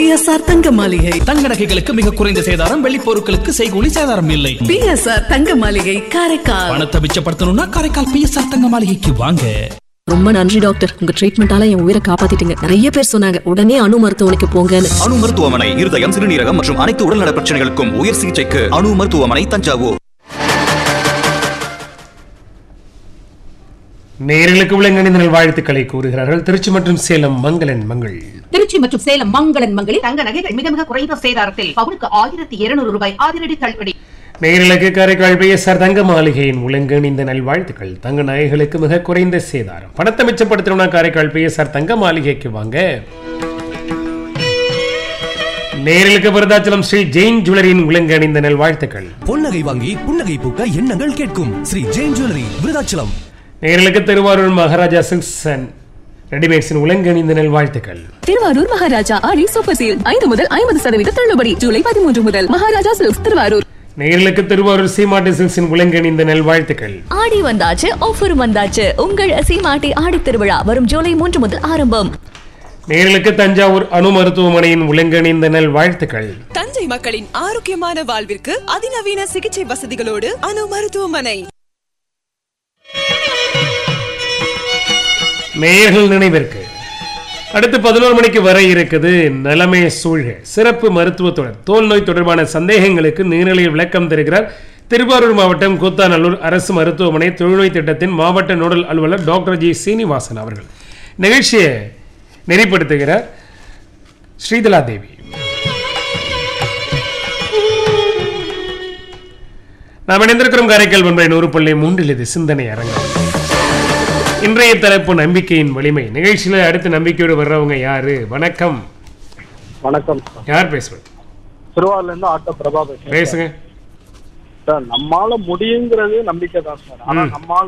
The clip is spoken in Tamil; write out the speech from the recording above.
பிஎஸ்ஆர் தங்க மாளிகை தங்க நகைகளுக்கு மிக குறைந்த சேதாரம் வெள்ளி பொருட்களுக்கு செய்கூலி சேதாரம் இல்லை பிஎஸ்ஆர் தங்க மாளிகை காரைக்கால் பணத்தை மிச்சப்படுத்தணும்னா காரைக்கால் பிஎஸ்ஆர் தங்க மாளிகைக்கு வாங்க ரொம்ப நன்றி டாக்டர் உங்க ட்ரீட்மெண்டால என் உயிரை காப்பாத்திட்டீங்க நிறைய பேர் சொன்னாங்க உடனே அணு மருத்துவமனைக்கு போங்கன்னு அணு மருத்துவமனை இருதயம் சிறுநீரகம் மற்றும் அனைத்து உடல்நல பிரச்சனைகளுக்கும் உயர் சிகிச்சைக்கு அணு மருத்துவமனை தஞ்சாவூர் நேர்களுக்கு விலங்கணிந்த வாழ்த்துக்களை கூறுகிறார்கள் திருச்சி மற்றும் சேலம் மங்களன் மங்கள் திருச்சி மற்றும் சேலம் மங்களன் மங்களில் தங்க நகைகள் மிக மிக குறைந்த சேதாரத்தில் பவுனுக்கு ஆயிரத்தி இருநூறு ரூபாய் அதிரடி தள்ளுபடி நேர்களுக்கு காரைக்கால் பிஎஸ்ஆர் தங்க மாளிகையின் உலங்கணிந்த நல்வாழ்த்துக்கள் தங்க நகைகளுக்கு மிக குறைந்த சேதாரம் பணத்தை மிச்சப்படுத்தணும்னா காரைக்கால் பிஎஸ்ஆர் தங்க மாளிகைக்கு வாங்க நேர்களுக்கு விருதாச்சலம் ஸ்ரீ ஜெயின் ஜுவல்லரியின் உலங்கணிந்த நல்வாழ்த்துக்கள் பொன்னகை வாங்கி புன்னகை பூக்க எண்ணங்கள் கேட்கும் ஸ்ரீ ஜெயின் ஜுவல்லரி விருதாச்சலம் நேர்களுக்கு திருவாரூர் மகாராஜா சில்க்ஸ் அண்ட் ரெடிமேட்ஸின் உலங்கணிந்த நல்வாழ்த்துக்கள் திருவாரூர் மகாராஜா ஆடி சூப்பர் சீல் ஐந்து முதல் ஐம்பது சதவீத தள்ளுபடி ஜூலை பதிமூன்று முதல் மகாராஜா சில்க்ஸ் திருவாரூர் நேர்களுக்கு திருவாரூர் சீமாட்டி சில்க்ஸின் உலங்கணிந்த நல்வாழ்த்துக்கள் ஆடி வந்தாச்சு ஆஃபர் வந்தாச்சு உங்கள் சீமாட்டி ஆடி திருவிழா வரும் ஜூலை மூன்று முதல் ஆரம்பம் நேர்களுக்கு தஞ்சாவூர் அணு மருத்துவமனையின் உலங்கணிந்த நல்வாழ்த்துக்கள் தஞ்சை மக்களின் ஆரோக்கியமான வாழ்விற்கு அதிநவீன சிகிச்சை வசதிகளோடு அணு மருத்துவமனை நேயர்கள் நினைவிற்கு அடுத்து பதினோரு மணிக்கு வர இருக்குது நலமே சூழ்க சிறப்பு மருத்துவத்துடன் தோல் நோய் தொடர்பான சந்தேகங்களுக்கு நேரலையில் விளக்கம் தருகிறார் திருவாரூர் மாவட்டம் கூத்தாநல்லூர் அரசு மருத்துவமனை தொழுநோய் திட்டத்தின் மாவட்ட நோடல் அலுவலர் டாக்டர் ஜி சீனிவாசன் அவர்கள் நிகழ்ச்சியை நெறிப்படுத்துகிறார் ஸ்ரீதலா தேவி நாம் இணைந்திருக்கிறோம் காரைக்கால் ஒன்றை நூறு புள்ளி மூன்றில் இது சிந்தனை அரங்கம் இன்றைய தலைப்பு நம்பிக்கையின் வலிமை நிகழ்ச்சியில அடுத்து நம்பிக்கையோடு வர்றவங்க யாரு வணக்கம் வணக்கம் யார் பேசுவது திருவாரூர்ல இருந்து ஆட்டோ பிரபா பேசுறேன் பேசுங்க சார் நம்மால முடியுங்கிறது நம்பிக்கை தான் சார் ஆனா ம். நம்மால்